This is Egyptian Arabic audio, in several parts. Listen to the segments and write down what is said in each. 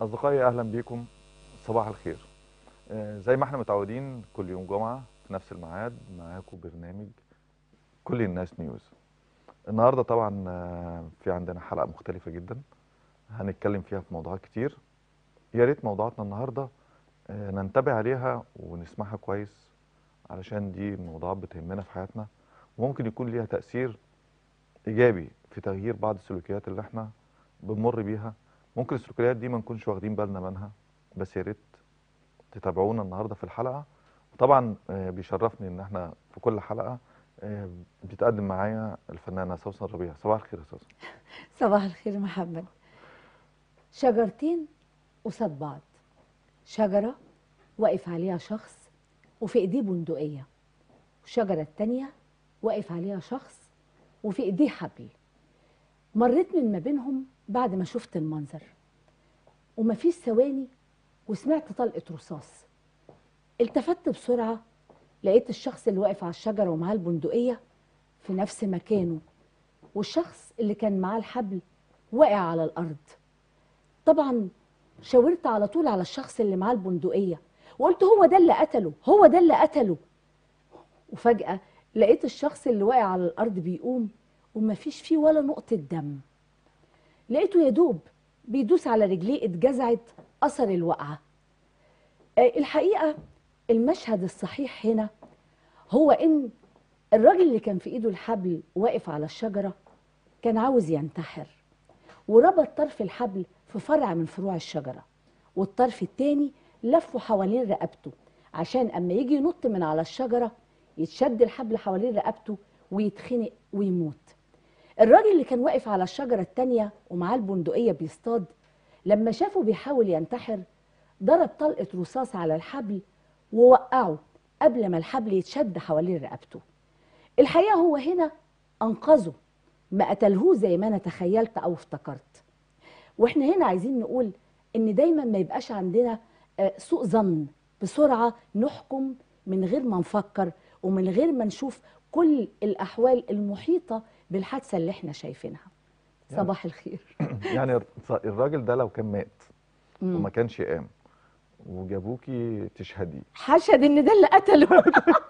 أصدقائي أهلا بيكم صباح الخير آه، زي ما احنا متعودين كل يوم جمعة في نفس الميعاد معاكم برنامج كل الناس نيوز النهاردة طبعا آه، في عندنا حلقة مختلفة جدا هنتكلم فيها في موضوعات كتير يا ريت موضوعاتنا النهاردة آه، ننتبه عليها ونسمعها كويس علشان دي موضوعات بتهمنا في حياتنا وممكن يكون ليها تأثير إيجابي في تغيير بعض السلوكيات اللي احنا بنمر بيها ممكن السلوكيات دي ما نكونش واخدين بالنا منها بس يا ريت تتابعونا النهارده في الحلقه طبعا آه، بيشرفني ان احنا في كل حلقه آه، بتقدم معايا الفنانه سوسن ربيع صباح الخير يا سوسن صباح الخير محمد شجرتين قصاد بعض شجرة واقف عليها شخص وفي ايديه بندقية والشجرة التانية واقف عليها شخص وفي ايديه حبل مريت من ما بينهم بعد ما شفت المنظر ومفيش ثواني وسمعت طلقة رصاص التفت بسرعة لقيت الشخص اللي واقف على الشجرة ومعاه البندقية في نفس مكانه والشخص اللي كان معاه الحبل واقع على الأرض طبعا شاورت على طول على الشخص اللي معاه البندقية وقلت هو ده اللي قتله هو ده اللي قتله وفجأة لقيت الشخص اللي واقع على الأرض بيقوم ومفيش فيه ولا نقطة دم لقيته يا دوب بيدوس على رجليه اتجزعت أثر الوقعة آه، الحقيقة المشهد الصحيح هنا هو إن الراجل اللي كان في إيده الحبل واقف على الشجرة كان عاوز ينتحر وربط طرف الحبل في فرع من فروع الشجرة والطرف التاني لفه حوالين رقبته عشان أما يجي ينط من على الشجرة يتشد الحبل حوالين رقبته ويتخنق ويموت الراجل اللي كان واقف على الشجرة التانية ومعاه البندقية بيصطاد لما شافه بيحاول ينتحر ضرب طلقة رصاص على الحبل ووقعه قبل ما الحبل يتشد حوالين رقبته الحقيقة هو هنا أنقذه ما قتلهوش زي ما أنا تخيلت أو افتكرت واحنا هنا عايزين نقول ان دايما ما يبقاش عندنا آه، سوء ظن بسرعه نحكم من غير ما نفكر ومن غير ما نشوف كل الاحوال المحيطه بالحادثه اللي احنا شايفينها يعني- صباح الخير يعني الراجل ده لو كان مات مم. وما كانش قام وجابوكي تشهدي حشد ان ده اللي قتله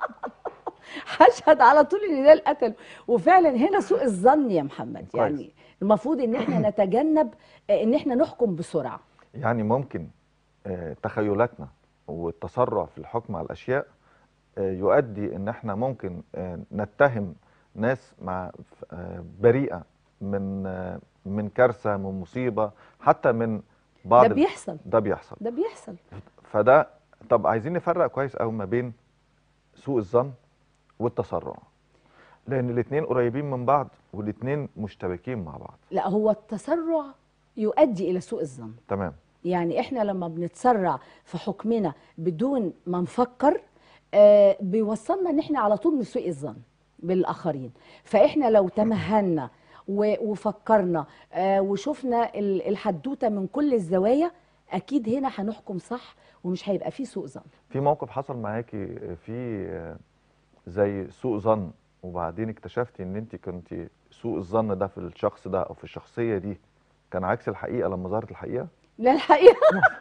حشد على طول ان ده اللي قتله وفعلا هنا سوء الظن يا محمد كويس. يعني المفروض ان احنا نتجنب آه، ان احنا نحكم بسرعه يعني ممكن آه، تخيلاتنا والتسرع في الحكم على الاشياء آه، يؤدي ان احنا ممكن آه، نتهم ناس مع آه، بريئه من آه، من كارثه من مصيبه حتى من بعض ده ال- بيحصل ده بيحصل ده بيحصل فده طب عايزين نفرق كويس قوي ما بين سوء الظن والتسرع لان الاثنين قريبين من بعض والاثنين مشتبكين مع بعض لا هو التسرع يؤدي الى سوء الظن تمام يعني احنا لما بنتسرع في حكمنا بدون ما نفكر آه بيوصلنا ان احنا على طول نسوء الظن بالاخرين فاحنا لو تمهنا و- وفكرنا آه وشفنا ال- الحدوته من كل الزوايا اكيد هنا هنحكم صح ومش هيبقى فيه سوء ظن في موقف حصل معاكي في آه، زي سوء ظن وبعدين اكتشفتي ان انت كنت سوء الظن ده في الشخص ده او في الشخصيه دي كان عكس الحقيقه لما ظهرت الحقيقه لا الحقيقه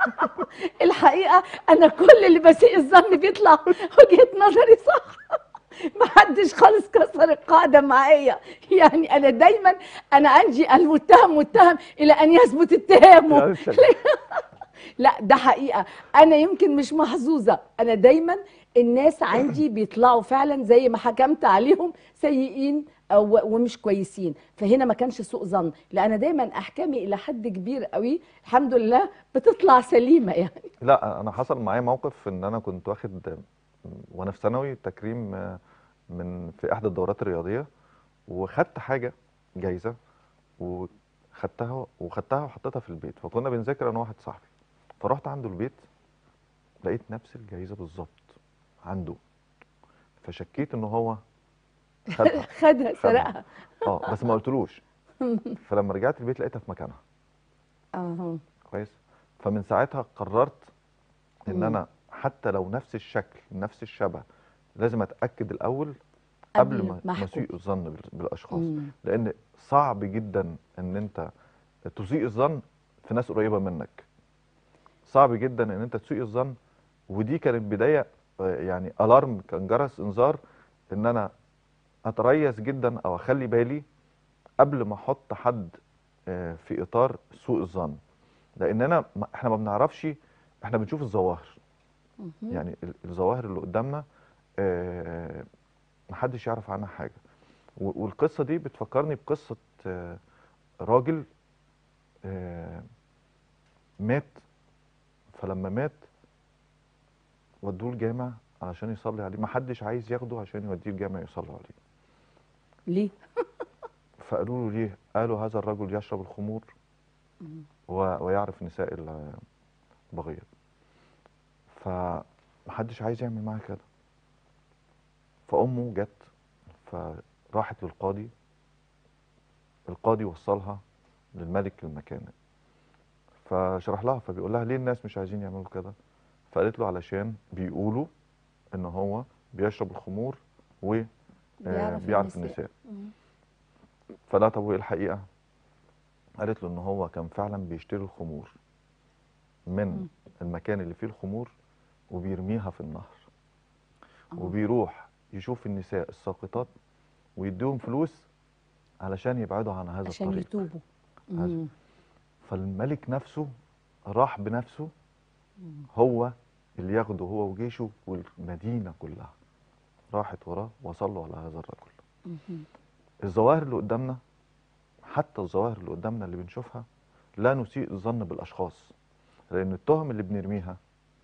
الحقيقه انا كل اللي بسيء الظن بيطلع وجهه نظري صح محدش خالص كسر القاعده معايا يعني انا دايما انا عندي المتهم متهم الى ان يثبت اتهامه يعني الشك- لا ده حقيقه انا يمكن مش محظوظه انا دايما الناس عندي بيطلعوا فعلا زي ما حكمت عليهم سيئين أو ومش كويسين فهنا ما كانش سوء ظن لا انا دايما احكامي الى حد كبير قوي الحمد لله بتطلع سليمه يعني لا انا حصل معايا موقف ان انا كنت واخد آه، وانا في ثانوي تكريم آه، من في احدى الدورات الرياضيه وخدت حاجه جايزه وخدتها وخدتها وحطيتها في البيت فكنا بنذاكر انا واحد صاحبي فرحت عنده البيت لقيت نفس الجايزه بالظبط عنده فشكيت ان هو خدها خدها سرقها اه بس ما قلتلوش فلما رجعت البيت لقيتها في مكانها اه كويس فمن ساعتها قررت ان مم. انا حتى لو نفس الشكل نفس الشبه لازم اتاكد الاول قبل قبل ما ما ما أحكم. اسيء الظن بال- بالاشخاص مم. لان صعب جدا ان انت تسيء الظن في ناس قريبه منك صعب جدا ان انت تسوء الظن ودي كانت بدايه آه، يعني الارم كان جرس انذار ان انا اتريث جدا او اخلي بالي قبل ما احط حد آه، في اطار سوء الظن لاننا ما- احنا ما بنعرفش احنا بنشوف الظواهر مهم. يعني ال- الظواهر اللي قدامنا آه، محدش يعرف عنها حاجه و- والقصه دي بتفكرني بقصه آه، راجل آه، مات فلما مات ودوه الجامع علشان يصلي عليه محدش عايز ياخده عشان يوديه الجامع يصلوا عليه ليه فقالوا له ليه قالوا هذا الرجل يشرب الخمور مم. و- ويعرف نساء البغيض فمحدش عايز يعمل معاه كده فأمه جت فراحت للقاضي القاضي وصلها للملك المكاني فشرح لها فبيقول لها ليه الناس مش عايزين يعملوا كده فقالت له علشان بيقولوا ان هو بيشرب الخمور و آه، بيعرف النساء مم. فلا طب وايه الحقيقه قالت له ان هو كان فعلا بيشتري الخمور من مم. المكان اللي فيه الخمور وبيرميها في النهر آه. وبيروح يشوف النساء الساقطات ويديهم فلوس علشان يبعدوا عن هذا عشان الطريق يتوبوا هذا. مم. فالملك نفسه راح بنفسه مم. هو اللي ياخده هو وجيشه والمدينه كلها راحت وراه وصلوا على هذا الرجل مهم. الظواهر اللي قدامنا حتى الظواهر اللي قدامنا اللي بنشوفها لا نسيء الظن بالاشخاص لان التهم اللي بنرميها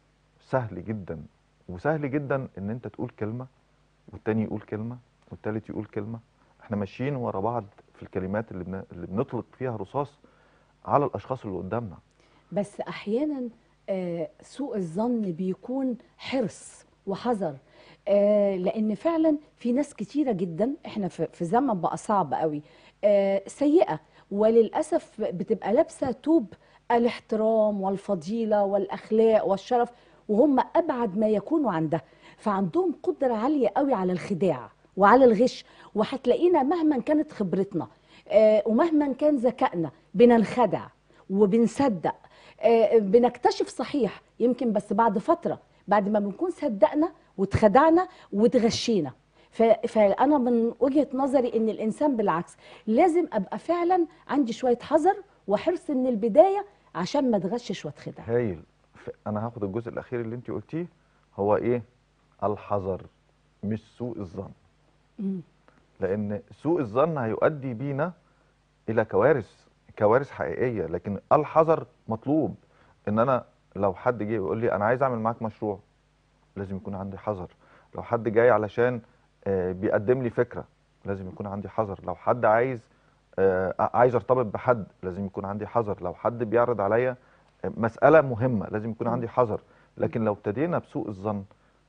سهل جدا وسهل جدا ان انت تقول كلمه والتاني يقول كلمه والتالت يقول كلمه احنا ماشيين ورا بعض في الكلمات اللي, بن... اللي بنطلق فيها رصاص على الاشخاص اللي قدامنا بس احيانا آه، سوء الظن بيكون حرص وحذر آه، لان فعلا في ناس كتيره جدا احنا في في زمن بقى صعب قوي آه، سيئه وللاسف بتبقى لابسه توب الاحترام والفضيله والاخلاق والشرف وهم ابعد ما يكونوا عن ده فعندهم قدره عاليه قوي على الخداع وعلى الغش وهتلاقينا مهما كانت خبرتنا آه، ومهما كان ذكائنا بننخدع وبنصدق آه، بنكتشف صحيح يمكن بس بعد فترة بعد ما بنكون صدقنا واتخدعنا واتغشينا ف- فأنا من وجهة نظري إن الإنسان بالعكس لازم أبقى فعلا عندي شوية حذر وحرص من البداية عشان ما اتغشش واتخدع هايل ف- انا هاخد الجزء الاخير اللي انت قلتيه هو ايه الحذر مش سوء الظن مم. لان سوء الظن هيؤدي بينا الى كوارث كوارث حقيقيه لكن الحذر مطلوب ان انا لو حد جه يقول لي انا عايز اعمل معاك مشروع لازم يكون عندي حذر لو حد جاي علشان آه، بيقدم لي فكره لازم يكون عندي حذر لو حد عايز آه، عايز ارتبط بحد لازم يكون عندي حذر لو حد بيعرض عليا آه، مساله مهمه لازم يكون مم. عندي حذر لكن لو ابتدينا بسوء الظن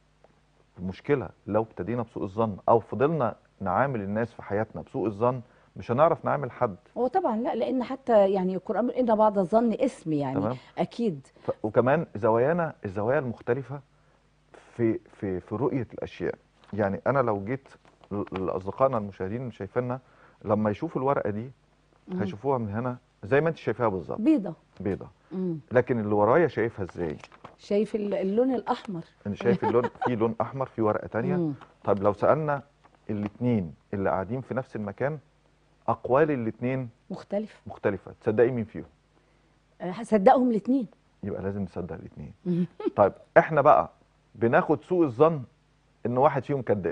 المشكله لو ابتدينا بسوء الظن او فضلنا نعامل الناس في حياتنا بسوء الظن مش هنعرف نعامل حد هو طبعا لا لأن حتى يعني القرآن بيقول إن بعض الظن اسم يعني تمام أكيد ف... وكمان زوايانا الزوايا المختلفة في في في رؤية الأشياء يعني أنا لو جيت ل- لأصدقائنا المشاهدين اللي شايفيننا لما يشوفوا الورقة دي مم. هيشوفوها من هنا زي ما أنت شايفاها بالظبط بيضة بيضة مم. لكن اللي ورايا شايفها إزاي؟ شايف ال- اللون الأحمر أنا شايف اللون في لون أحمر في ورقة تانية مم. طيب لو سألنا الاتنين اللي قاعدين في نفس المكان أقوال الاتنين مختلف مختلفة تصدقي مين فيهم؟ آه، هصدقهم الاتنين يبقى لازم نصدق الاتنين مم. طيب احنا بقى بناخد سوء الظن ان واحد فيهم كذاب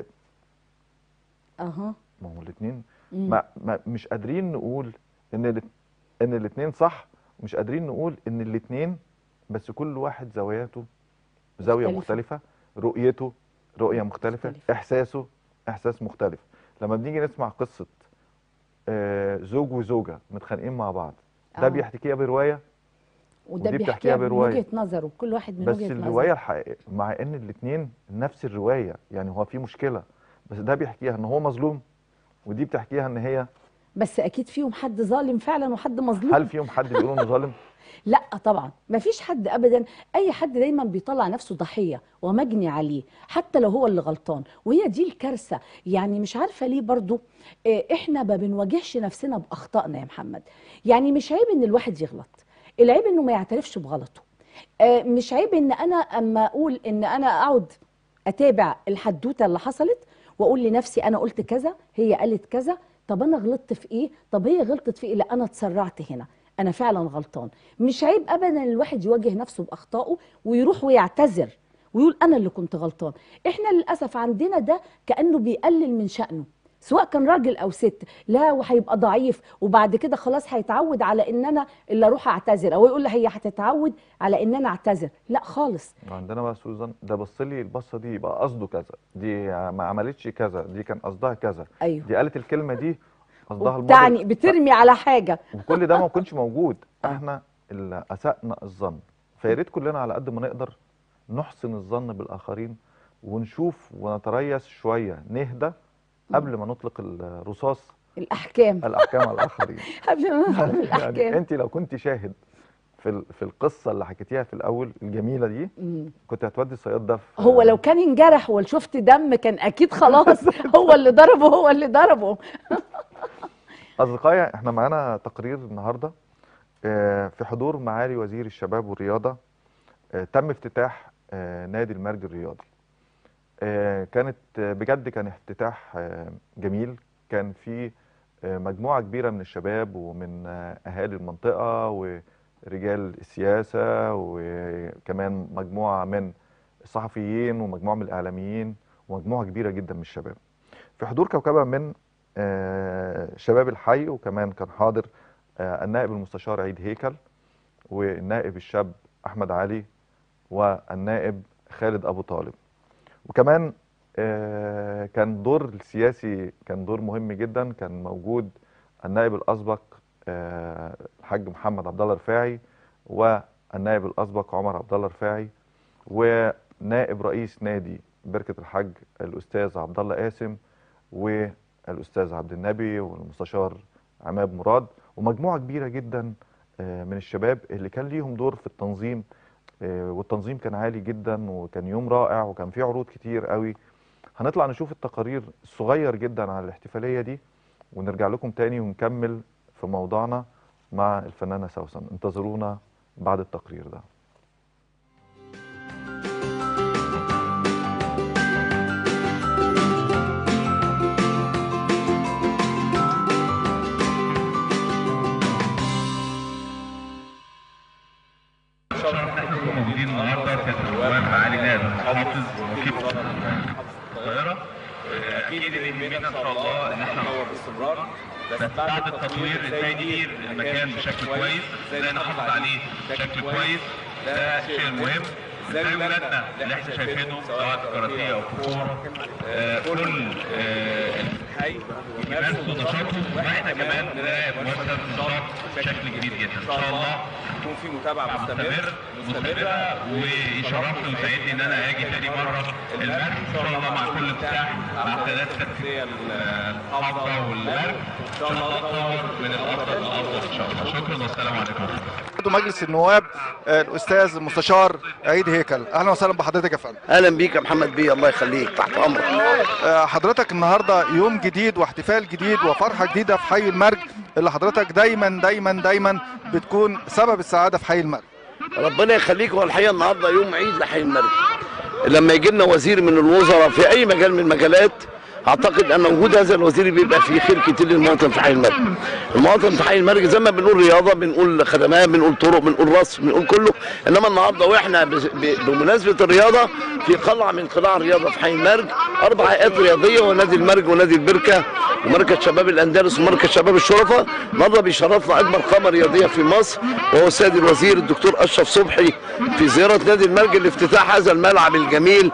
أها ما هو الاثنين مم. ما, ما مش قادرين نقول ان ال- ان الاثنين صح مش قادرين نقول ان الاثنين بس كل واحد زواياته زاويه مختلفة. مختلفه رؤيته رؤيه مختلفه مختلفة. احساسه احساس مختلف لما بنيجي نسمع قصه آه، زوج وزوجه متخانقين مع بعض ده آه. بيحكيها بروايه وده ودي بيحكيها بتحكيها من برواية. وجهة نظره كل واحد من بس وجهة الروايه نظره الحقيقيه مع ان الاثنين نفس الروايه يعني هو في مشكله بس ده بيحكيها ان هو مظلوم ودي بتحكيها ان هي بس اكيد فيهم حد ظالم فعلا وحد مظلوم هل فيهم حد بيقول انه ظالم لا طبعا ما فيش حد ابدا اي حد دايما بيطلع نفسه ضحيه ومجني عليه حتى لو هو اللي غلطان وهي دي الكارثه يعني مش عارفه ليه برضو آه، احنا ما بنواجهش نفسنا باخطائنا يا محمد يعني مش عيب ان الواحد يغلط العيب انه ما يعترفش بغلطه آه، مش عيب ان انا اما اقول ان انا اقعد اتابع الحدوته اللي حصلت واقول لنفسي انا قلت كذا هي قالت كذا طب انا غلطت في ايه طب هي غلطت في ايه لا انا اتسرعت هنا انا فعلا غلطان مش عيب ابدا الواحد يواجه نفسه باخطائه ويروح ويعتذر ويقول انا اللي كنت غلطان احنا للاسف عندنا ده كانه بيقلل من شانه سواء كان راجل او ست لا وهيبقى ضعيف وبعد كده خلاص هيتعود على ان انا اللي اروح اعتذر او يقول لها هي هتتعود على ان انا اعتذر لا خالص عندنا بقى سوزان ده بص لي البصه دي يبقى قصده كذا دي ما عملتش كذا دي كان قصدها كذا ايوه دي قالت الكلمه دي قصدها الماضي تعني بترمي على حاجه وكل ده ما كنش موجود احنا اللي اسأنا الظن فيا ريت كلنا على قد ما نقدر نحسن الظن بالاخرين ونشوف ونتريث شويه نهدى قبل ما نطلق الرصاص الاحكام الاحكام على الاخرين قبل ما ندخل يعني الاحكام انت لو كنت شاهد في ال- في القصه اللي حكيتيها في الاول الجميله دي مم. كنت هتودي الصياد ده في هو لو كان انجرح وشفت دم كان اكيد خلاص هو اللي ضربه هو اللي ضربه أصدقائي احنا معانا تقرير النهاردة آه، في حضور معالي وزير الشباب والرياضة آه، تم افتتاح آه، نادي المرج الرياضي آه، كانت آه، بجد كان افتتاح آه، جميل كان في آه، مجموعة كبيرة من الشباب ومن آه، أهالي المنطقة ورجال السياسة وكمان مجموعة من الصحفيين ومجموعة من الإعلاميين ومجموعة كبيرة جدا من الشباب في حضور كوكبة من آه، شباب الحي وكمان كان حاضر آه، النائب المستشار عيد هيكل والنائب الشاب أحمد علي والنائب خالد أبو طالب وكمان آه، كان دور السياسي كان دور مهم جدا كان موجود النائب الأسبق آه، الحاج محمد عبد الله رفاعي والنائب الأسبق عمر عبد الله رفاعي ونائب رئيس نادي بركة الحج الأستاذ عبد الله قاسم والاستاذ عبد النبي والمستشار عماد مراد ومجموعه كبيره جدا آه، من الشباب اللي كان ليهم دور في التنظيم آه، والتنظيم كان عالي جدا وكان يوم رائع وكان فيه عروض كتير قوي هنطلع نشوف التقارير الصغير جدا عن الاحتفاليه دي ونرجع لكم تاني ونكمل في موضوعنا مع الفنانه سوسن انتظرونا بعد التقرير ده موجودين النهارده كانت النواب معالي نائب المحافظ وكيل القاهره اكيد اللي يهمنا ان شاء الله ان احنا نطور باستمرار بس بعد التطوير ازاي ندير المكان بشكل كويس ازاي نحافظ عليه بشكل كويس ده الشيء المهم ازاي ولادنا اللي احنا شايفينهم سواء في كاراتيه او في كوره آه، كل آه، حي يمارسوا نشاطهم واحنا كمان نراقب مؤسسه النشاط بشكل كبير جدا ان شاء الله يكون في متابعه مستمر مستمر مستمرة ويشرفني ويسعدني ان انا اجي تاني مرة المرج ان شاء الله مع كل افتتاح مع قيادات التنفيذية المحافظة والمرج ان شاء الله نتطور من الافضل للافضل ان شاء الله شكرا والسلام عليكم عضو مجلس النواب آه، الاستاذ المستشار عيد هيكل اهلا وسهلا بحضرتك يا فندم اهلا بيك يا محمد بيه الله يخليك تحت امرك آه، حضرتك النهارده يوم جديد واحتفال جديد وفرحه جديده في حي المرج اللي حضرتك دايما دايما دايما بتكون سبب السعاده في حي المرج ربنا يخليك هو الحقيقه النهارده يوم عيد لحي المرج لما يجي لنا وزير من الوزراء في اي مجال من المجالات اعتقد ان وجود هذا الوزير بيبقى فيه خير كتير للمواطن في حي المرج المواطن في حي المرج زي ما بنقول رياضه بنقول خدمات بنقول طرق بنقول رصف بنقول كله انما النهارده واحنا ب- ب- بمناسبه الرياضه في قلعه من قلاع الرياضه في حي المرج اربع هيئات رياضيه ونادي المرج ونادي البركه ومركز شباب الاندلس ومركز شباب الشرفاء النهارده بيشرفنا اكبر قامه رياضيه في مصر وهو السيد الوزير الدكتور اشرف صبحي في زياره نادي المرج لافتتاح هذا الملعب الجميل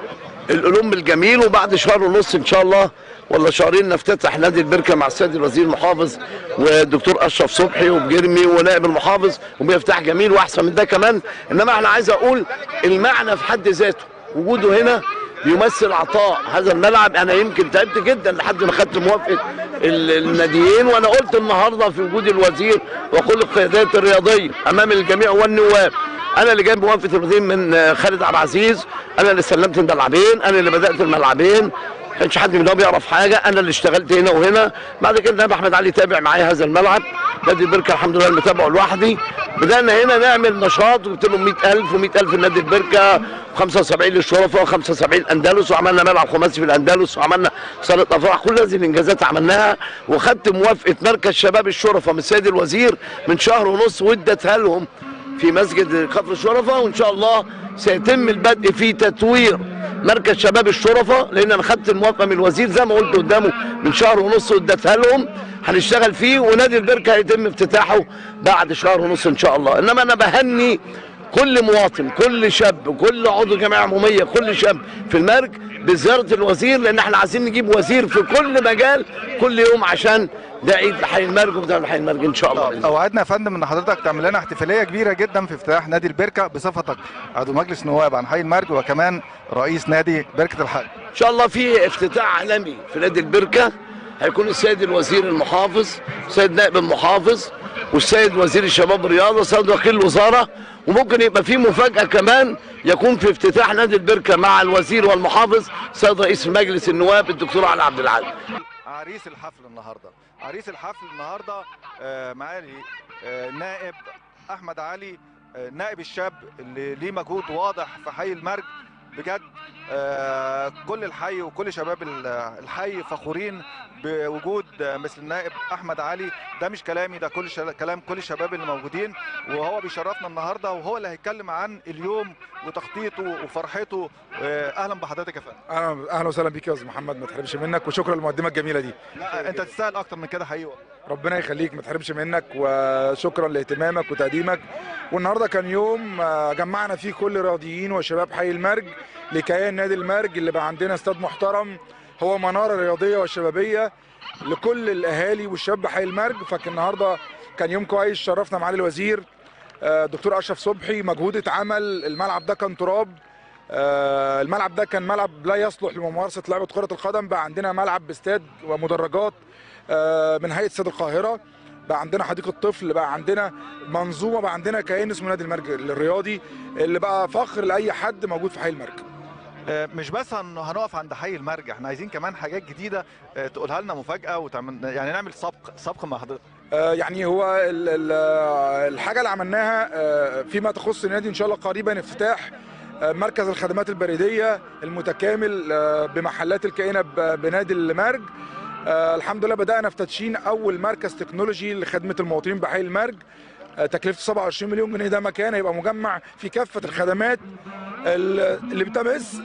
الأولمب الجميل وبعد شهر ونص ان شاء الله ولا شهرين نفتتح نادي البركه مع السيد الوزير المحافظ والدكتور اشرف صبحي وبجرمي ونائب المحافظ وبيفتح جميل واحسن من ده كمان انما احنا عايز اقول المعنى في حد ذاته وجوده هنا بيمثل عطاء هذا الملعب انا يمكن تعبت جدا لحد ما خدت موافقه ال- الناديين وانا قلت النهارده في وجود الوزير وكل القيادات الرياضيه امام الجميع والنواب انا اللي جايب موافقه الوزير من آه، خالد عبد العزيز انا اللي سلمت الملعبين انا اللي بدات الملعبين ما كانش حد منهم يعرف حاجه انا اللي اشتغلت هنا وهنا بعد كده النائب احمد علي تابع معايا هذا الملعب نادي البركه الحمد لله متابعه لوحدي بدانا هنا نعمل نشاط وجبت لهم 100000 و100000 لنادي البركه و75 للشرفاء و75 اندلس وعملنا ملعب خماسي في الاندلس وعملنا صاله افراح كل هذه الانجازات عملناها وخدت موافقه مركز شباب الشرفاء من السيد الوزير من شهر ونص وادتها لهم في مسجد كفر الشرفاء وان شاء الله سيتم البدء في تطوير مركز شباب الشرفاء لان انا خدت الموافقه من الوزير زي ما قلت قدامه من شهر ونص واديتها لهم هنشتغل فيه ونادي البركه هيتم افتتاحه بعد شهر ونص ان شاء الله انما انا بهني كل مواطن كل شاب كل عضو جمعيه عموميه كل شاب في المرج بزياره الوزير لان احنا عايزين نجيب وزير في كل مجال كل يوم عشان ده عيد لحي المرج وده لحي المرج ان شاء الله بإذن الله. اوعدنا يا فندم ان حضرتك تعمل لنا احتفاليه كبيره جدا في افتتاح نادي البركه بصفتك عضو مجلس نواب عن حي المرج وكمان رئيس نادي بركه الحج ان شاء الله في افتتاح عالمي في نادي البركه هيكون السيد الوزير المحافظ السيد نائب المحافظ والسيد وزير الشباب والرياضه السيد وكيل الوزاره وممكن يبقى في مفاجاه كمان يكون في افتتاح نادي البركه مع الوزير والمحافظ السيد رئيس مجلس النواب الدكتور علي عبد العال عريس الحفل النهارده عريس الحفل النهارده آه، معالي آه، نائب احمد علي آه، نائب الشاب اللي ليه مجهود واضح في حي المرج بجد آه، كل الحي وكل شباب ال- الحي فخورين بوجود آه، مثل النائب احمد علي ده مش كلامي ده كل شل- كلام كل الشباب اللي موجودين وهو بيشرفنا النهارده وهو اللي هيتكلم عن اليوم وتخطيطه وفرحته آه، اهلا بحضرتك يا فندم اهلا اهلا وسهلا بيك يا استاذ محمد ما تحرمش منك وشكرا للمقدمه الجميله دي لا انت تستاهل اكتر من كده حقيقي والله. ربنا يخليك ما تحرمش منك وشكرا لاهتمامك وتقديمك والنهارده كان يوم آه، جمعنا فيه كل الرياضيين وشباب حي المرج لكيان نادي المرج اللي بقى عندنا استاد محترم هو مناره رياضيه وشبابيه لكل الاهالي والشباب حي المرج فكان النهارده كان يوم كويس شرفنا معالي الوزير آه، دكتور اشرف صبحي مجهود اتعمل الملعب ده كان تراب آه، الملعب ده كان ملعب لا يصلح لممارسه لعبه كره القدم بقى عندنا ملعب باستاد ومدرجات آه، من هيئه استاد القاهره بقى عندنا حديقه طفل بقى عندنا منظومه بقى عندنا كيان اسمه نادي المرج الرياضي اللي بقى فخر لاي حد موجود في حي المرج آه، مش بس هن- هنقف عند حي المرج احنا عايزين كمان حاجات جديده آه، تقولها لنا مفاجاه وتعمل يعني نعمل سبق سبق مع حضرتك آه، يعني هو ال- ال- آه، الحاجه اللي عملناها آه، فيما تخص النادي ان شاء الله قريبا افتتاح آه، مركز الخدمات البريديه المتكامل آه، بمحلات الكائنه ب- بنادي المرج آه، الحمد لله بدانا في تدشين اول مركز تكنولوجي لخدمه المواطنين بحي المرج آه، تكلفته 27 مليون جنيه ده مكان هيبقى مجمع في كافه الخدمات ال- اللي بتمس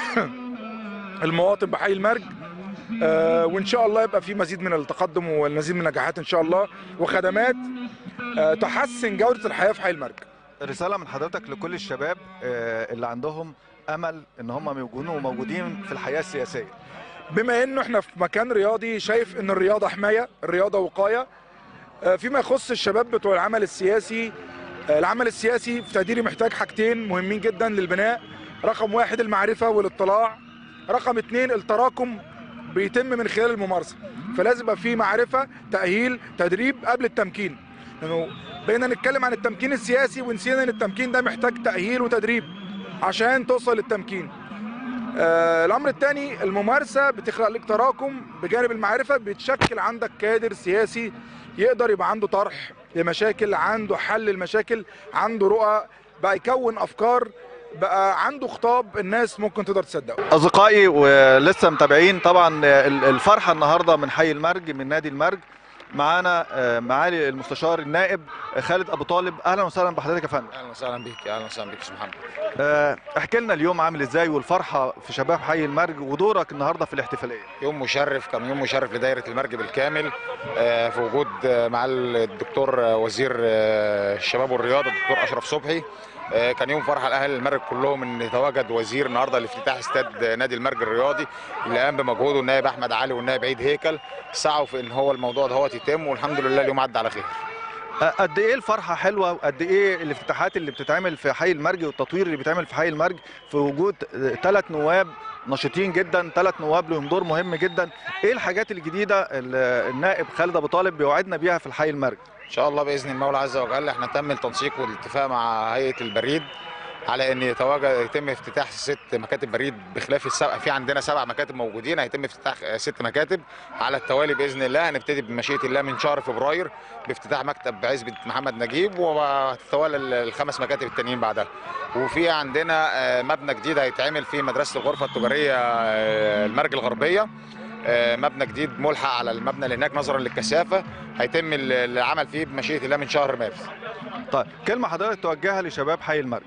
المواطن بحي المرج آه، وان شاء الله يبقى في مزيد من التقدم والمزيد من النجاحات ان شاء الله وخدمات آه، تحسن جوده الحياه في حي المرج رساله من حضرتك لكل الشباب آه، اللي عندهم امل ان هم يكونوا موجودين في الحياه السياسيه بما انه احنا في مكان رياضي شايف ان الرياضه حمايه الرياضه وقايه آه، فيما يخص الشباب بتوع العمل السياسي آه، العمل السياسي في تقديري محتاج حاجتين مهمين جدا للبناء رقم واحد المعرفه والاطلاع رقم اتنين التراكم بيتم من خلال الممارسه فلازم يبقى في معرفه تاهيل تدريب قبل التمكين لانه بقينا نتكلم عن التمكين السياسي ونسينا ان التمكين ده محتاج تاهيل وتدريب عشان توصل للتمكين آه، الامر الثاني الممارسه بتخلق لك تراكم بجانب المعرفه بتشكل عندك كادر سياسي يقدر يبقى عنده طرح لمشاكل عنده حل المشاكل عنده رؤى بقى يكون افكار بقى عنده خطاب الناس ممكن تقدر تصدقه اصدقائي ولسه متابعين طبعا ال- الفرحه النهارده من حي المرج من نادي المرج معانا آه، معالي المستشار النائب خالد ابو طالب اهلا وسهلا بحضرتك يا فندم اهلا وسهلا بيك اهلا وسهلا بيك يا استاذ محمد آه، احكي لنا اليوم عامل ازاي والفرحه في شباب حي المرج ودورك النهارده في الاحتفاليه يوم مشرف كان يوم مشرف لدايره المرج بالكامل آه، في وجود آه، مع الدكتور آه، وزير آه، الشباب والرياضه الدكتور اشرف صبحي آه، كان يوم فرحه لاهل المرج كلهم ان يتواجد وزير النهارده لافتتاح استاد نادي المرج الرياضي اللي قام بمجهوده النائب احمد علي والنائب عيد هيكل سعوا في ان هو الموضوع ده هو يتم والحمد لله اليوم عدى على خير آه، قد ايه الفرحه حلوه وقد ايه الافتتاحات اللي بتتعمل في حي المرج والتطوير اللي بيتعمل في حي المرج في وجود ثلاث نواب نشيطين جدا ثلاث نواب لهم دور مهم جدا ايه الحاجات الجديده اللي النائب خالد ابو طالب بيوعدنا بيها في الحي المرج ان شاء الله باذن المولى عز وجل احنا تم التنسيق والاتفاق مع هيئه البريد على ان يتواجد يتم افتتاح ست مكاتب بريد بخلاف السبع في عندنا سبع مكاتب موجودين هيتم افتتاح آه، ست مكاتب على التوالي باذن الله هنبتدي بمشيئه الله من شهر فبراير بافتتاح مكتب بعزبه محمد نجيب وهتتوالى ال- الخمس مكاتب التانيين بعدها وفي عندنا آه، مبنى جديد هيتعمل في مدرسه الغرفه التجاريه آه، المرج الغربيه آه، مبنى جديد ملحق على المبنى اللي هناك نظرا للكثافه هيتم ال- العمل فيه بمشيئه الله من شهر مارس طيب كلمه حضرتك توجهها لشباب حي المرج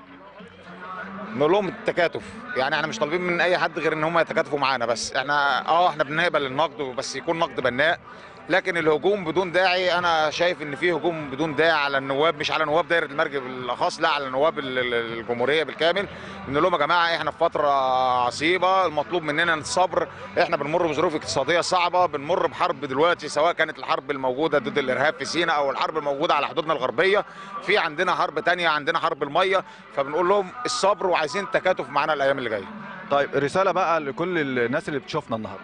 نقول لهم التكاتف يعني احنا مش طالبين من اي حد غير ان هم يتكاتفوا معانا بس احنا اه احنا بنقبل النقد بس يكون نقد بناء لكن الهجوم بدون داعي انا شايف ان في هجوم بدون داعي على النواب مش على نواب دايره المرج بالاخص لا على نواب ال- ال- الجمهوريه بالكامل نقول لهم يا جماعه احنا في فتره عصيبه المطلوب مننا الصبر احنا بنمر بظروف اقتصاديه صعبه بنمر بحرب دلوقتي سواء كانت الحرب الموجوده ضد الارهاب في سيناء او الحرب الموجوده على حدودنا الغربيه في عندنا حرب تانية عندنا حرب الميه فبنقول لهم الصبر وعايزين التكاتف معانا الايام اللي جايه طيب رساله بقى لكل الناس اللي بتشوفنا النهارده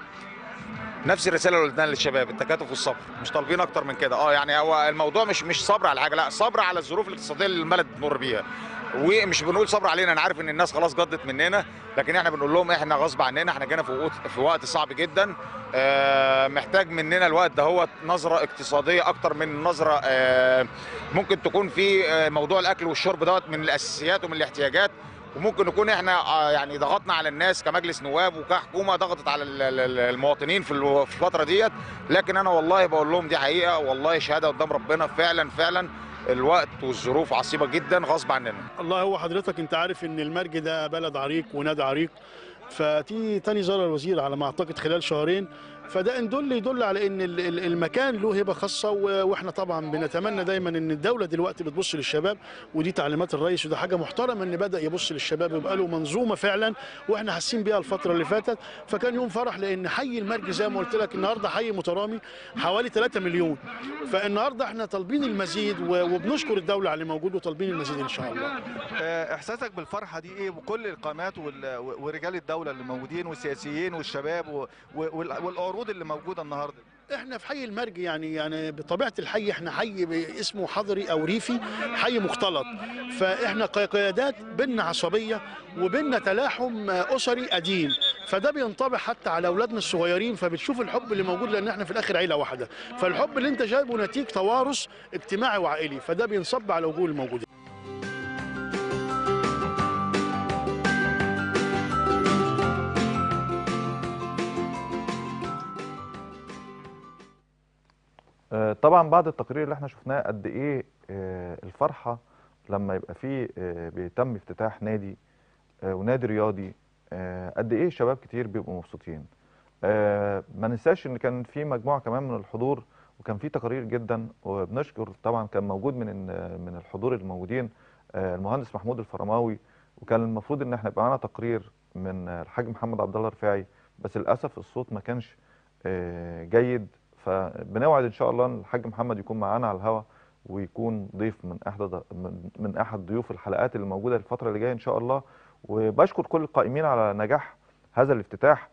نفس الرساله اللي قلناها للشباب التكاتف والصبر مش طالبين اكتر من كده اه يعني هو الموضوع مش مش صبر على حاجه لا صبر على الظروف الاقتصاديه اللي البلد بتمر بيها ومش بنقول صبر علينا انا عارف ان الناس خلاص جدت مننا لكن احنا بنقول لهم احنا غصب عننا احنا جينا في وقت في وقت صعب جدا آه محتاج مننا الوقت ده هو نظره اقتصاديه اكتر من نظره آه ممكن تكون في آه موضوع الاكل والشرب دوت من الاساسيات ومن الاحتياجات وممكن نكون احنا آه، يعني ضغطنا على الناس كمجلس نواب وكحكومه ضغطت على ال- ال- ال- المواطنين في الو- في الفتره ديت لكن انا والله بقول لهم دي حقيقه والله شهاده قدام ربنا فعلا فعلا الوقت والظروف عصيبه جدا غصب عننا الله هو حضرتك انت عارف ان المرج ده بلد عريق ونادي عريق فتي تاني زار الوزير على ما اعتقد خلال شهرين فده يدل يدل على ان ال- ال- المكان له هبه خاصه و- واحنا طبعا بنتمنى دايما ان الدوله دلوقتي بتبص للشباب ودي تعليمات الرئيس وده حاجه محترمه ان بدا يبص للشباب ويبقى له منظومه فعلا واحنا حاسين بيها الفتره اللي فاتت فكان يوم فرح لان حي المرج زي ما قلت لك النهارده حي مترامي حوالي 3 مليون فالنهارده احنا طالبين المزيد و- وبنشكر الدوله على اللي موجود وطالبين المزيد ان شاء الله آه، احساسك بالفرحه دي ايه وكل القامات وال- ورجال الدوله اللي موجودين والسياسيين والشباب و- وال- والعروض اللي موجوده النهارده احنا في حي المرج يعني يعني بطبيعه الحي احنا حي ب- اسمه حضري او ريفي حي مختلط فاحنا قي- قيادات بينا عصبيه وبينا تلاحم اسري قديم فده بينطبع حتى على اولادنا الصغيرين فبتشوف الحب اللي موجود لان احنا في الاخر عيله واحده فالحب اللي انت جايبه نتيجه توارث اجتماعي وعائلي فده بينصب على وجوه الموجودين آه، طبعا بعد التقرير اللي احنا شفناه قد ايه آه، الفرحه لما يبقى فيه آه، بيتم افتتاح نادي آه، ونادي رياضي آه، قد ايه شباب كتير بيبقوا مبسوطين آه، ما ننساش ان كان في مجموعه كمان من الحضور وكان في تقارير جدا وبنشكر طبعا كان موجود من ال- من الحضور الموجودين آه، المهندس محمود الفرماوي وكان المفروض ان احنا يبقى معانا تقرير من آه، الحاج محمد عبد الله الرفاعي بس للاسف الصوت ما كانش آه، جيد فبنوعد ان شاء الله ان الحاج محمد يكون معانا على الهواء ويكون ضيف من احد من, من احد ضيوف الحلقات اللي موجوده الفتره اللي جايه ان شاء الله وبشكر كل القائمين على نجاح هذا الافتتاح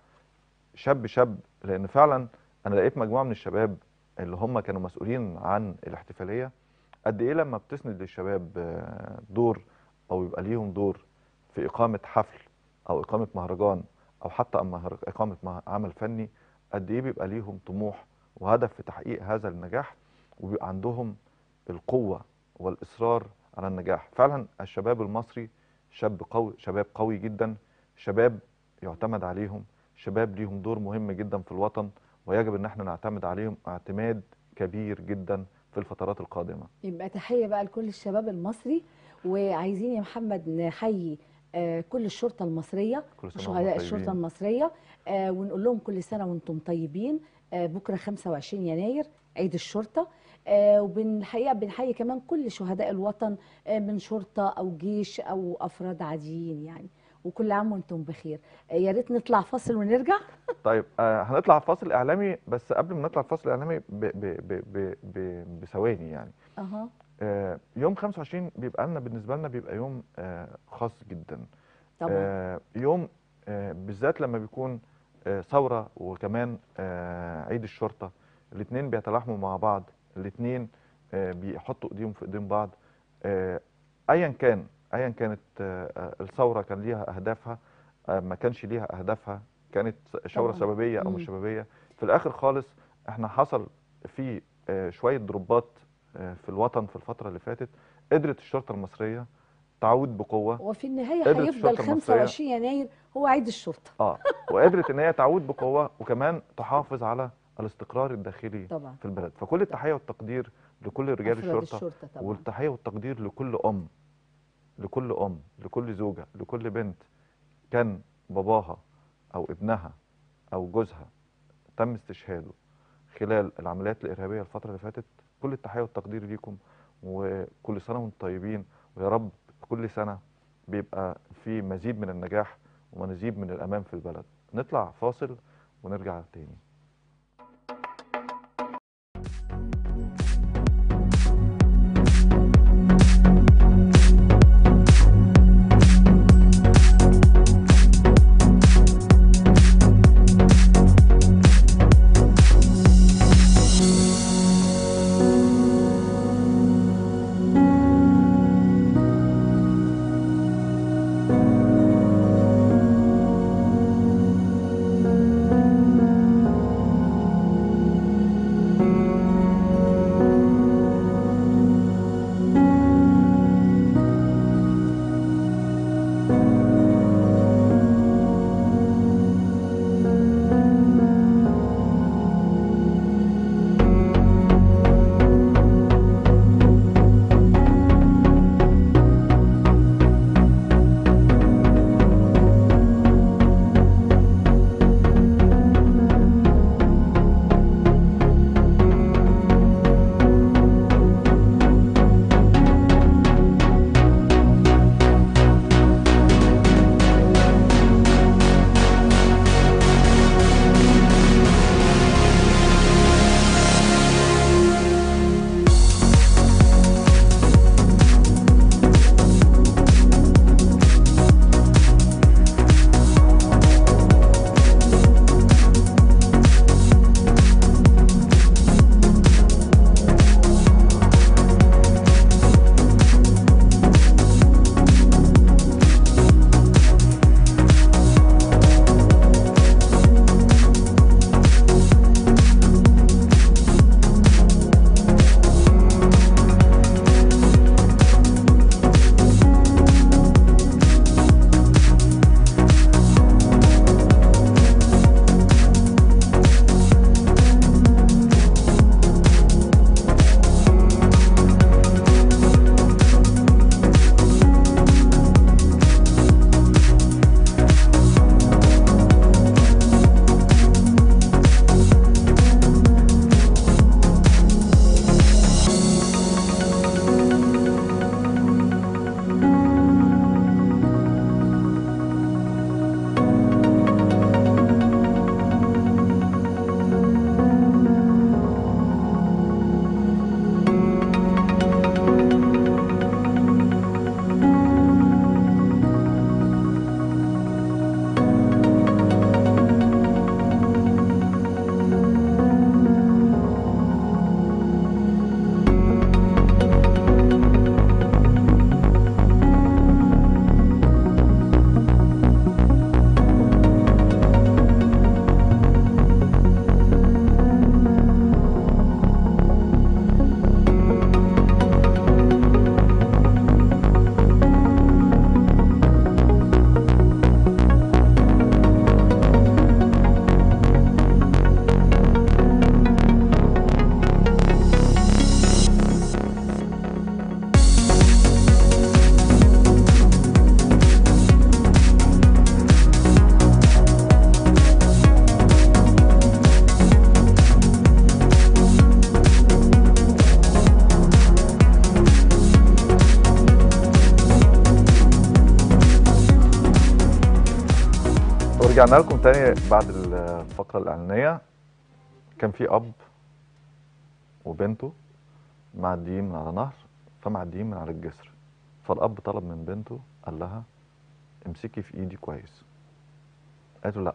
شاب شاب لان فعلا انا لقيت مجموعه من الشباب اللي هم كانوا مسؤولين عن الاحتفاليه قد ايه لما بتسند للشباب آه، دور او يبقى ليهم دور في اقامه حفل او اقامه مهرجان او حتى مهر- اقامه مه- عمل فني قد ايه بيبقى ليهم طموح وهدف في تحقيق هذا النجاح وبيبقى عندهم القوه والاصرار على النجاح فعلا الشباب المصري شاب قوي شباب قوي جدا شباب يعتمد عليهم شباب ليهم دور مهم جدا في الوطن ويجب ان احنا نعتمد عليهم اعتماد كبير جدا في الفترات القادمه يبقى تحية بقى لكل الشباب المصري وعايزين يا محمد نحيي آه، كل الشرطة المصرية كل سنه وشهداء وانتم الشرطة طيبين المصرية آه، ونقول لهم كل سنة وانتم طيبين آه، بكرة 25 يناير عيد الشرطة آه، وبالحقيقة بنحيي كمان كل شهداء الوطن آه، من شرطة أو جيش أو أفراد عاديين يعني وكل عام وانتم بخير آه، يا ريت نطلع فاصل ونرجع طيب آه هنطلع فاصل اعلامي بس قبل ما نطلع فاصل اعلامي ب- ب- ب- ب- ب- بثواني يعني اها آه يوم 25 بيبقى لنا بالنسبه لنا بيبقى يوم آه خاص جدا طبعا آه يوم آه بالذات لما بيكون آه ثوره وكمان آه عيد الشرطه الاثنين بيتلاحموا مع بعض الاثنين آه بيحطوا ايديهم في ايدين بعض آه ايا كان ايا كانت آه، آه، الثوره كان ليها اهدافها آه، ما كانش ليها اهدافها كانت ثوره طبعاً. شبابيه او مش مم. شبابيه في الاخر خالص احنا حصل في آه، شويه ضربات آه، في الوطن في الفتره اللي فاتت قدرت الشرطه المصريه تعود بقوه وفي النهايه قدرت هيفضل الشرطة المصرية 25 يناير هو عيد الشرطه اه وقدرت ان هي تعود بقوه وكمان تحافظ على الاستقرار الداخلي طبعا في البلد فكل التحيه والتقدير لكل رجال أفراد الشرطه الشرطه طبعا والتحيه والتقدير لكل ام لكل ام لكل زوجه لكل بنت كان باباها او ابنها او جوزها تم استشهاده خلال العمليات الارهابيه الفتره اللي فاتت كل التحيه والتقدير ليكم وكل سنه وانتم طيبين ويا رب كل سنه بيبقى في مزيد من النجاح ومزيد من الامان في البلد نطلع فاصل ونرجع تاني ورجعنا لكم تاني بعد الفقرة الإعلانية كان في أب وبنته معديين من على نهر فمعديين من على الجسر فالأب طلب من بنته قال لها امسكي في إيدي كويس قالت له لأ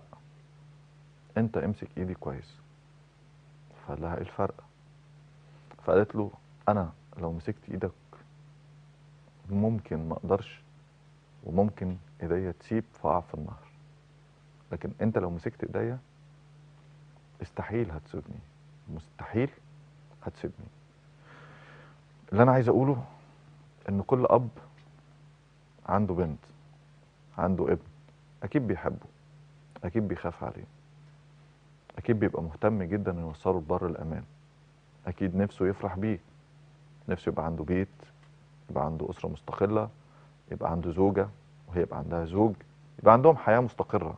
أنت امسك إيدي كويس فقال لها إيه الفرق فقالت له أنا لو مسكت إيدك ممكن ما أقدرش وممكن ايديا تسيب فاقع في النهر لكن انت لو مسكت ايديا استحيل هتسيبني مستحيل هتسيبني اللي انا عايز اقوله ان كل اب عنده بنت عنده ابن اكيد بيحبه اكيد بيخاف عليه اكيد بيبقى مهتم جدا انه يوصله لبر الامان اكيد نفسه يفرح بيه نفسه يبقى عنده بيت يبقى عنده اسره مستقله يبقى عنده زوجه وهي يبقى عندها زوج يبقى عندهم حياه مستقره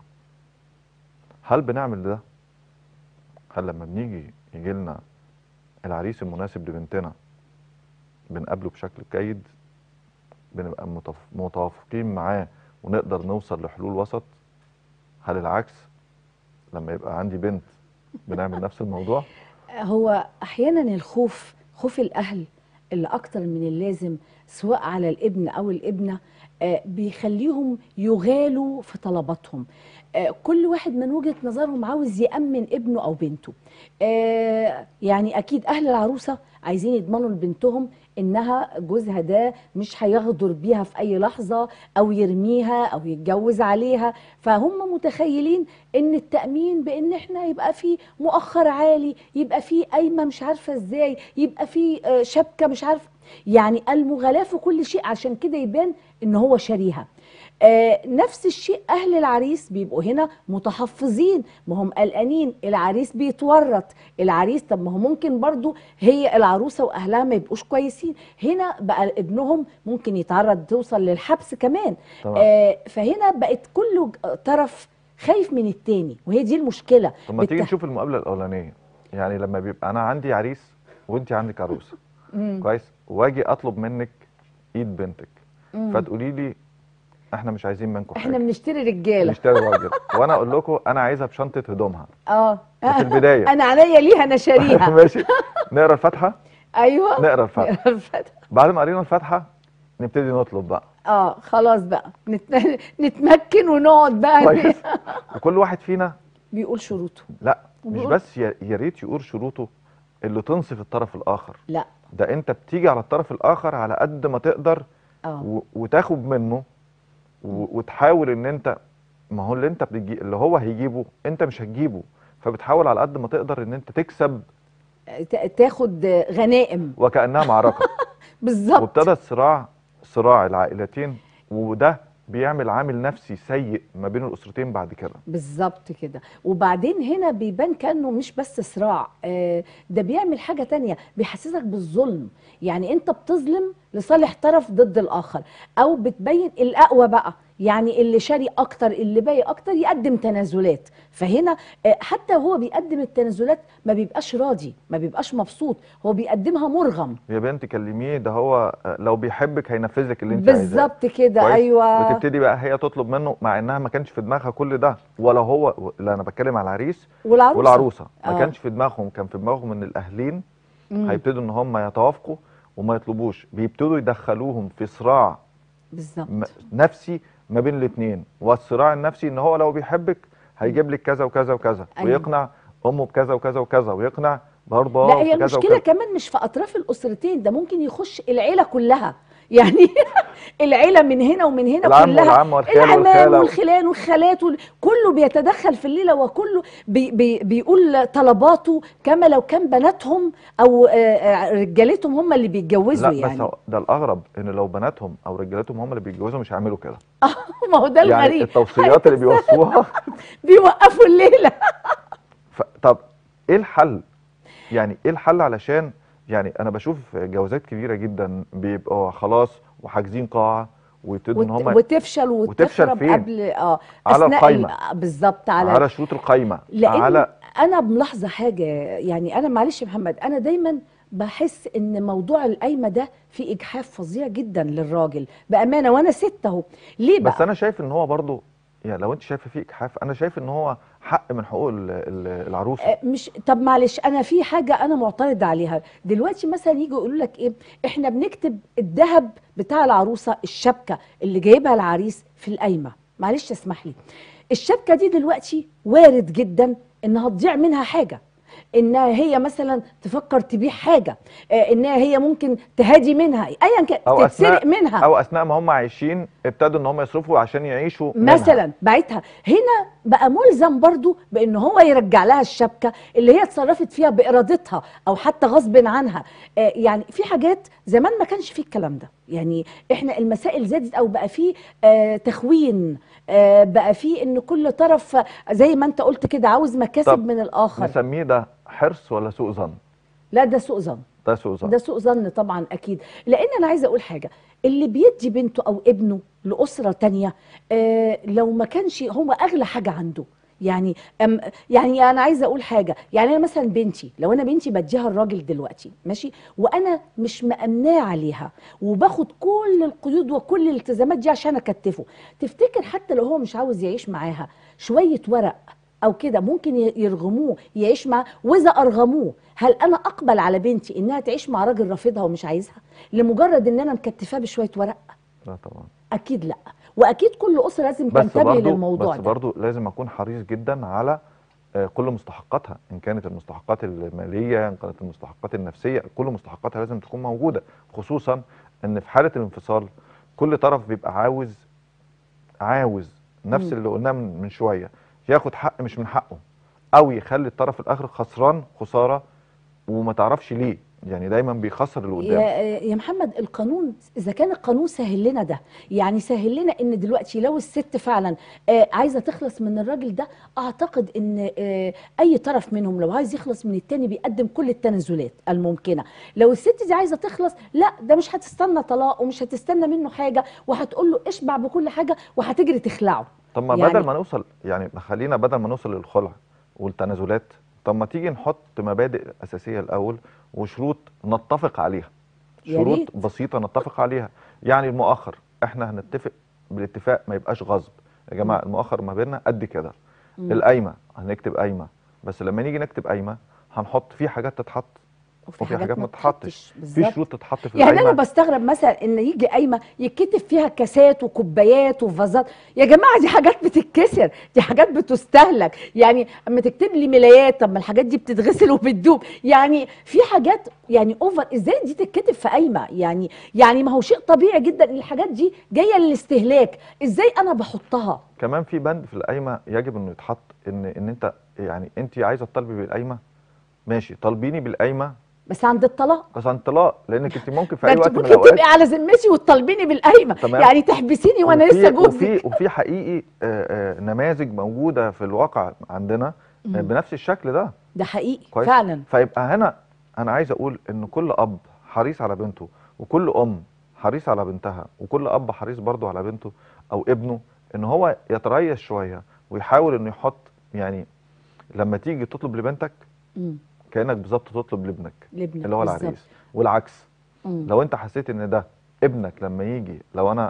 هل بنعمل ده هل لما بنيجي يجي لنا العريس المناسب لبنتنا بنقابله بشكل جيد بنبقى متف- متوافقين معاه ونقدر نوصل لحلول وسط هل العكس لما يبقى عندي بنت بنعمل نفس الموضوع هو احيانا الخوف خوف الاهل اللي اكتر من اللازم سواء على الابن او الابنه آه، بيخليهم يغالوا في طلباتهم آه، كل واحد من وجهة نظرهم عاوز يأمن ابنه أو بنته آه، يعني أكيد أهل العروسة عايزين يضمنوا لبنتهم إنها جوزها ده مش هيغدر بيها في أي لحظة أو يرميها أو يتجوز عليها فهم متخيلين إن التأمين بإن إحنا يبقى في مؤخر عالي يبقى في قايمة مش عارفة إزاي يبقى في آه، شبكة مش عارفة يعني المغالاة في كل شيء عشان كده يبان إن هو شاريها آه نفس الشيء اهل العريس بيبقوا هنا متحفظين ما هم قلقانين العريس بيتورط العريس طب ما هو ممكن برضو هي العروسه واهلها ما يبقوش كويسين هنا بقى ابنهم ممكن يتعرض توصل للحبس كمان طبعا. آه فهنا بقت كل طرف خايف من التاني وهي دي المشكله طب ما تيجي بالتح- نشوف المقابله الاولانيه يعني لما بيبقى انا عندي عريس وانت عندك عروسه مم. كويس واجي اطلب منك ايد بنتك مم. فتقولي لي احنا مش عايزين منكم احنا حاجه بنشتري رجاله نشتري راجل وانا اقول لكم انا عايزها بشنطه هدومها اه في البدايه انا عينيا ليها انا شاريها ماشي نقرا الفاتحه ايوه نقرا الفاتحه الفتحة. بعد ما قرينا الفاتحه نبتدي نطلب بقى اه خلاص بقى نت... نتمكن ونقعد بقى كويس وكل واحد فينا بيقول شروطه لا مش وبيقول- بس يا يا ريت يقول شروطه اللي تنصف الطرف الاخر لا ده انت بتيجي على الطرف الاخر على قد ما تقدر اه و- وتاخد منه و- وتحاول ان انت ما هو اللي انت بتجي اللي هو هيجيبه انت مش هتجيبه فبتحاول على قد ما تقدر ان انت تكسب تا- تاخد غنائم وكانها معركه بالظبط وابتدى الصراع صراع العائلتين وده بيعمل عامل نفسي سيء ما بين الاسرتين بعد كده بالظبط كده وبعدين هنا بيبان كانه مش بس صراع آه، ده بيعمل حاجه تانية بيحسسك بالظلم يعني انت بتظلم لصالح طرف ضد الاخر او بتبين الاقوى بقى يعني اللي شاري اكتر اللي باقي اكتر يقدم تنازلات فهنا آه، حتى هو بيقدم التنازلات ما بيبقاش راضي ما بيبقاش مبسوط هو بيقدمها مرغم يا بنت كلميه ده هو آه، لو بيحبك هينفذك اللي انت عايزاه بالظبط كده كويس؟ ايوه وتبتدي بقى هي تطلب منه مع انها ما كانش في دماغها كل ده ولا هو لا انا بتكلم على العريس والعروسه والعروسه ما آه. كانش في دماغهم كان في دماغهم ان الاهلين مم. هيبتدوا ان هم يتوافقوا وما يطلبوش بيبتدوا يدخلوهم في صراع بالظبط م- نفسي ما بين الاثنين والصراع النفسي ان هو لو بيحبك هيجيب لك كذا وكذا وكذا أيوة. ويقنع امه بكذا وكذا وكذا ويقنع برضه لا هي بكذا المشكله وكذا. كمان مش في اطراف الاسرتين ده ممكن يخش العيله كلها يعني العيله من هنا ومن هنا العم كلها والعمه والخال العمام والخاله والخلان والخالات وال- كله بيتدخل في الليله وكله بي بي بيقول طلباته كما لو كان بناتهم او آه، آه، رجالتهم هم اللي بيتجوزوا لا بس يعني هو ده الاغرب ان لو بناتهم او رجالتهم هم اللي بيتجوزوا مش هيعملوا كده ما هو ده يعني الغريب التوصيات اللي بيوصوها بيوقفوا الليله ف... طب ايه الحل يعني ايه الحل علشان يعني انا بشوف جوازات كبيره جدا بيبقوا خلاص وحاجزين قاعه ويبتدوا ان وت- هم وتفشل وتفشل وتخرب فين؟ قبل اه على أثناء القايمة. ال- آه، بالظبط على على شروط القايمه لان على انا ملاحظه حاجه يعني انا معلش يا محمد انا دايما بحس ان موضوع القايمه ده في اجحاف فظيع جدا للراجل بامانه وانا ست اهو ليه بقى بس انا شايف ان هو برضو يعني لو انت شايفه فيه اجحاف انا شايف ان هو حق من حقوق ال- ال- العروسه آه، مش طب معلش انا في حاجه انا معترضه عليها دلوقتي مثلا يجوا يقولوا لك ايه احنا بنكتب الذهب بتاع العروسه الشبكه اللي جايبها العريس في القايمه معلش اسمح لي الشبكه دي دلوقتي وارد جدا انها تضيع منها حاجه انها هي مثلا تفكر تبيع حاجه آه، انها هي ممكن تهادي منها ايا كان او تتسرق اثناء منها او اثناء ما هم عايشين ابتدوا ان هم يصرفوا عشان يعيشوا منها. مثلا بعتها هنا بقى ملزم برضو بان هو يرجع لها الشبكه اللي هي اتصرفت فيها بارادتها او حتى غصب عنها آه يعني في حاجات زمان ما كانش فيه الكلام ده يعني احنا المسائل زادت او بقى فيه آه تخوين آه بقى فيه ان كل طرف زي ما انت قلت كده عاوز مكاسب طب من الاخر نسميه ده حرص ولا سوء ظن لا ده سوء ظن ده سوء ظن ده سوء ظن طبعا اكيد لان انا عايزه اقول حاجه اللي بيدي بنته او ابنه لاسره تانية آه لو ما كانش هو اغلى حاجه عنده يعني أم يعني انا عايزه اقول حاجه يعني انا مثلا بنتي لو انا بنتي بديها الراجل دلوقتي ماشي وانا مش مامناه عليها وباخد كل القيود وكل الالتزامات دي عشان اكتفه تفتكر حتى لو هو مش عاوز يعيش معاها شويه ورق او كده ممكن ي- يرغموه يعيش معاه واذا ارغموه هل انا اقبل على بنتي انها تعيش مع راجل رافضها ومش عايزها لمجرد ان انا مكتفاه بشويه ورق لا طبعا اكيد لا واكيد كل اسره لازم بس تنتبه برضو للموضوع بس ده برضو لازم اكون حريص جدا على آه، كل مستحقاتها ان كانت المستحقات الماليه ان كانت المستحقات النفسيه كل مستحقاتها لازم تكون موجوده خصوصا ان في حاله الانفصال كل طرف بيبقى عاوز عاوز نفس مم. اللي قلناه من من شويه ياخد حق مش من حقه او يخلي الطرف الاخر خسران خساره وما تعرفش ليه يعني دايما بيخسر اللي قدامه يا يا محمد القانون اذا كان القانون سهل لنا ده يعني سهل لنا ان دلوقتي لو الست فعلا آه، عايزه تخلص من الراجل ده اعتقد ان آه، اي طرف منهم لو عايز يخلص من التاني بيقدم كل التنازلات الممكنه لو الست دي عايزه تخلص لا ده مش هتستنى طلاق ومش هتستنى منه حاجه وهتقول له اشبع بكل حاجه وهتجري تخلعه طب ما يعني- بدل ما نوصل يعني خلينا بدل ما نوصل للخلع والتنازلات طب ما تيجي نحط مبادئ اساسيه الاول وشروط نتفق عليها يا شروط ريت. بسيطه نتفق عليها يعني المؤخر احنا هنتفق بالاتفاق ما يبقاش غصب يا جماعه المؤخر ما بيننا قد كده مم. القايمه هنكتب قايمه بس لما نيجي نكتب قايمه هنحط في حاجات تتحط وفي حاجات ما تتحطش في بالظبط. شروط تتحط في يعني انا القايمه بستغرب مثلا ان يجي قايمه يتكتب فيها كاسات وكوبايات وفازات يا جماعه دي حاجات بتتكسر دي حاجات بتستهلك يعني اما تكتب لي ملايات طب ما الحاجات دي بتتغسل وبتدوب يعني في حاجات يعني اوفر ازاي دي تتكتب في قايمه يعني يعني ما هو شيء طبيعي جدا ان الحاجات دي جايه للاستهلاك ازاي انا بحطها كمان في بند في القايمه يجب انه يتحط ان ان انت يعني انت عايزه تطالبي بالقايمه ماشي طالبيني بالقايمه بس عند الطلاق بس عن طلاق لانك انت ممكن في ده اي انت وقت من ممكن الاوقات تبقي على ذمتي وتطالبيني بالقايمه تمام. يعني تحبسيني وانا وفي- لسه جوزك وفي وفي حقيقي آه، آه، نماذج موجوده في الواقع عندنا آه، مم. بنفس الشكل ده ده حقيقي كويس فعلا فيبقى هنا انا عايز اقول ان كل اب حريص على بنته وكل ام حريص على بنتها وكل اب حريص برضه على بنته او ابنه ان هو يتريث شويه ويحاول انه يحط يعني لما تيجي تطلب لبنتك مم. كانك بالظبط تطلب لابنك لابنك اللي هو بالظبط. العريس والعكس مم. لو انت حسيت ان ده ابنك لما يجي لو انا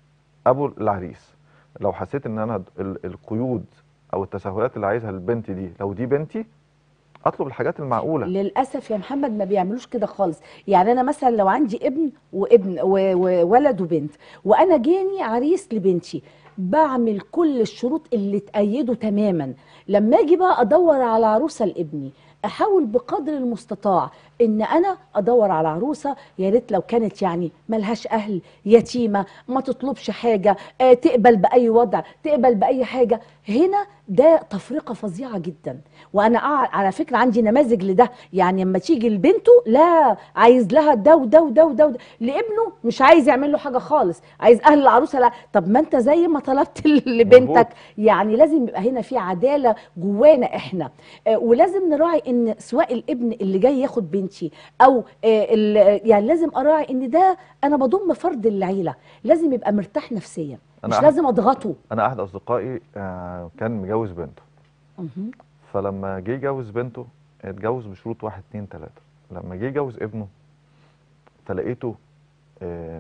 ابو العريس لو حسيت ان انا ال- القيود او التسهلات اللي عايزها للبنت دي لو دي بنتي اطلب الحاجات المعقوله للاسف يا محمد ما بيعملوش كده خالص يعني انا مثلا لو عندي ابن وابن و- وولد وبنت وانا جاني عريس لبنتي بعمل كل الشروط اللي تأيده تماما لما اجي بقى ادور على عروسه لابني احاول بقدر المستطاع ان انا ادور على عروسه يا ريت لو كانت يعني ملهاش اهل يتيمه ما تطلبش حاجه آه تقبل باي وضع تقبل باي حاجه هنا ده تفرقه فظيعه جدا وانا أع- على فكره عندي نماذج لده يعني لما تيجي لبنته لا عايز لها ده وده وده وده, وده. لابنه مش عايز يعمل له حاجه خالص عايز اهل العروسه لا طب ما انت زي ما طلبت لبنتك مظبوط. يعني لازم يبقى هنا في عداله جوانا احنا آه، ولازم نراعي ان سواء الابن اللي جاي ياخد بنتي او آه، ال- يعني لازم اراعي ان ده انا بضم فرد العيله لازم يبقى مرتاح نفسيا أنا مش أح- لازم اضغطه انا احد اصدقائي آه، كان مجوز بنته مهم. فلما جه يجوز بنته اتجوز بشروط واحد اتنين تلاته لما جه يجوز ابنه فلقيته آه،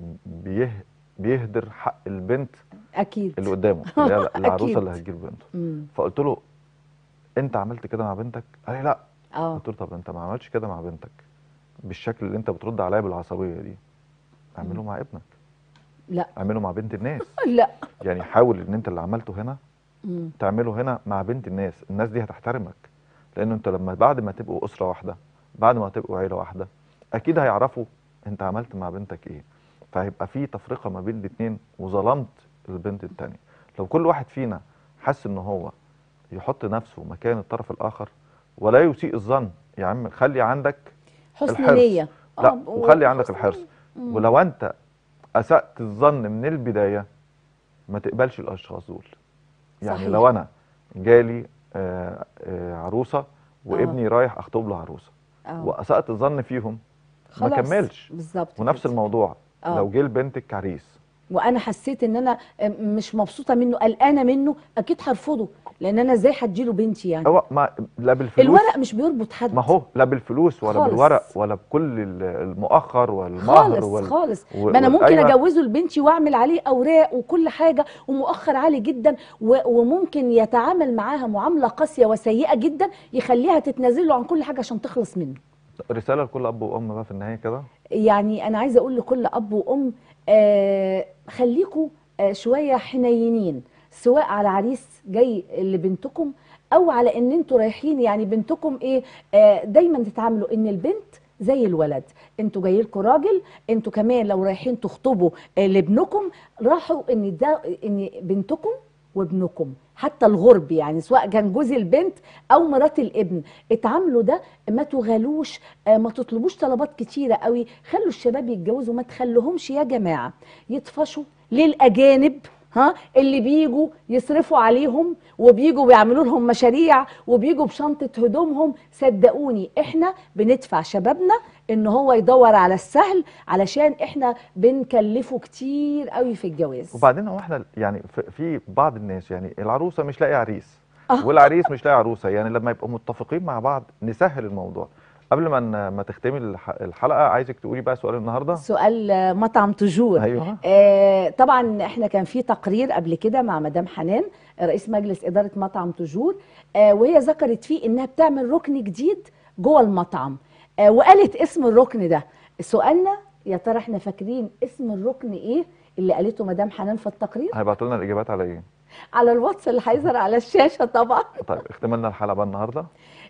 بيه بيهدر حق البنت اكيد اللي قدامه اللي هي العروسه أكيد. اللي هتجيب بنته مم. فقلت له انت عملت كده مع بنتك قال لي لا اه قلت له طب انت ما عملتش كده مع بنتك بالشكل اللي انت بترد عليا بالعصبيه دي اعمله مع ابنك لا اعمله مع بنت الناس لا يعني حاول ان انت اللي عملته هنا مم. تعمله هنا مع بنت الناس الناس دي هتحترمك لان انت لما بعد ما تبقوا اسره واحده بعد ما تبقوا عيله واحده اكيد هيعرفوا انت عملت مع بنتك ايه فهيبقى في تفرقه ما بين الاثنين وظلمت البنت التانية لو كل واحد فينا حس ان هو يحط نفسه مكان الطرف الاخر ولا يسيء الظن يا عم خلي عندك حسن الحرص. نيه لا آه، وخلي عندك وحسن الحرص مم. ولو انت اسأت الظن من البدايه ما تقبلش الاشخاص دول يعني صحيح. لو انا جالي آه، آه، عروسه وابني رايح اخطب له عروسه آه. واسأت الظن فيهم ما خلاص، كملش بالظبط ونفس كده. الموضوع آه. لو جه لبنتك عريس وانا حسيت ان انا مش مبسوطه منه قلقانه منه اكيد هرفضه لان انا ازاي هديله بنتي يعني هو ما لا بالفلوس الورق مش بيربط حد ما هو لا بالفلوس ولا خالص. بالورق ولا بكل ال- المؤخر والمهر خالص وال... خالص و- ما انا ممكن والقايمة. اجوزه لبنتي واعمل عليه اوراق وكل حاجه ومؤخر عالي جدا و- وممكن يتعامل معاها معامله قاسيه وسيئه جدا يخليها تتنازل له عن كل حاجه عشان تخلص منه رساله لكل اب وام بقى في النهايه كده يعني انا عايزه اقول لكل اب وام آه خليكوا آه شويه حنينين سواء على عريس جاي لبنتكم او على ان انتوا رايحين يعني بنتكم ايه آه دايما تتعاملوا ان البنت زي الولد انتوا جاي لكم راجل انتوا كمان لو رايحين تخطبوا آه لابنكم راحوا ان ده ان بنتكم وابنكم حتى الغرب يعني سواء كان جوز البنت او مرات الابن اتعاملوا ده ما تغالوش آه، ما تطلبوش طلبات كتيره قوي خلوا الشباب يتجوزوا ما تخلوهمش يا جماعه يطفشوا للاجانب ها اللي بيجوا يصرفوا عليهم وبيجوا بيعملوا لهم مشاريع وبيجوا بشنطه هدومهم صدقوني احنا بندفع شبابنا ان هو يدور على السهل علشان احنا بنكلفه كتير قوي في الجواز وبعدين هو احنا يعني في- في بعض الناس يعني العروسه مش لاقي عريس آه. والعريس مش لاقي عروسه يعني لما يبقوا متفقين مع بعض نسهل الموضوع قبل ما ن- ما تختمي الح- الحلقه عايزك تقولي بقى سؤال النهارده سؤال آه، مطعم تجور ايوه آه، طبعا احنا كان في تقرير قبل كده مع مدام حنان رئيس مجلس اداره مطعم تجور آه، وهي ذكرت فيه انها بتعمل ركن جديد جوه المطعم آه، وقالت اسم الركن ده سؤالنا يا ترى احنا فاكرين اسم الركن ايه اللي قالته مدام حنان في التقرير هيبعتوا لنا الاجابات على ايه على الواتس اللي هيظهر على الشاشه طبعا طيب اختمنا لنا الحلقه بقى النهارده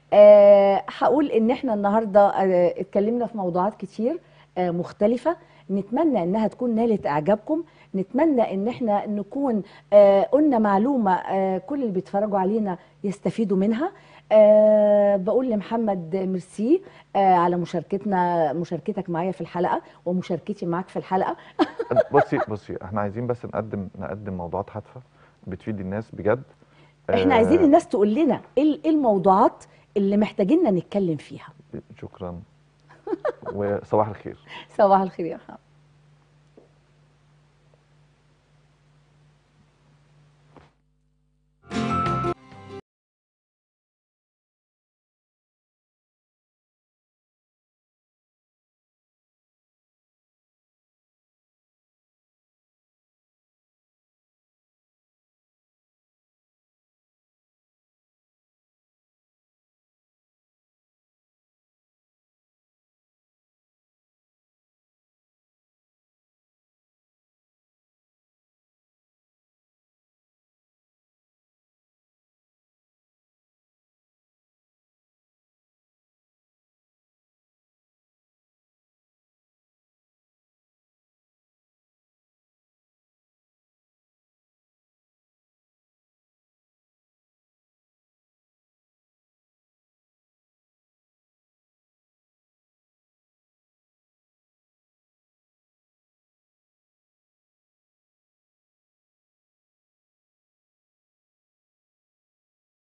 آه، هقول ان احنا النهارده آه، اتكلمنا في موضوعات كتير آه، مختلفه نتمنى انها تكون نالت اعجابكم نتمنى ان احنا نكون آه، قلنا معلومه آه، كل اللي بيتفرجوا علينا يستفيدوا منها أه بقول لمحمد ميرسي أه على مشاركتنا مشاركتك معايا في الحلقه ومشاركتي معاك في الحلقه بصي بصي احنا عايزين بس نقدم نقدم موضوعات هادفه بتفيد الناس بجد احنا آه، عايزين الناس تقول لنا ايه إيه الموضوعات اللي محتاجيننا نتكلم فيها شكرا وصباح الخير صباح الخير يا محمد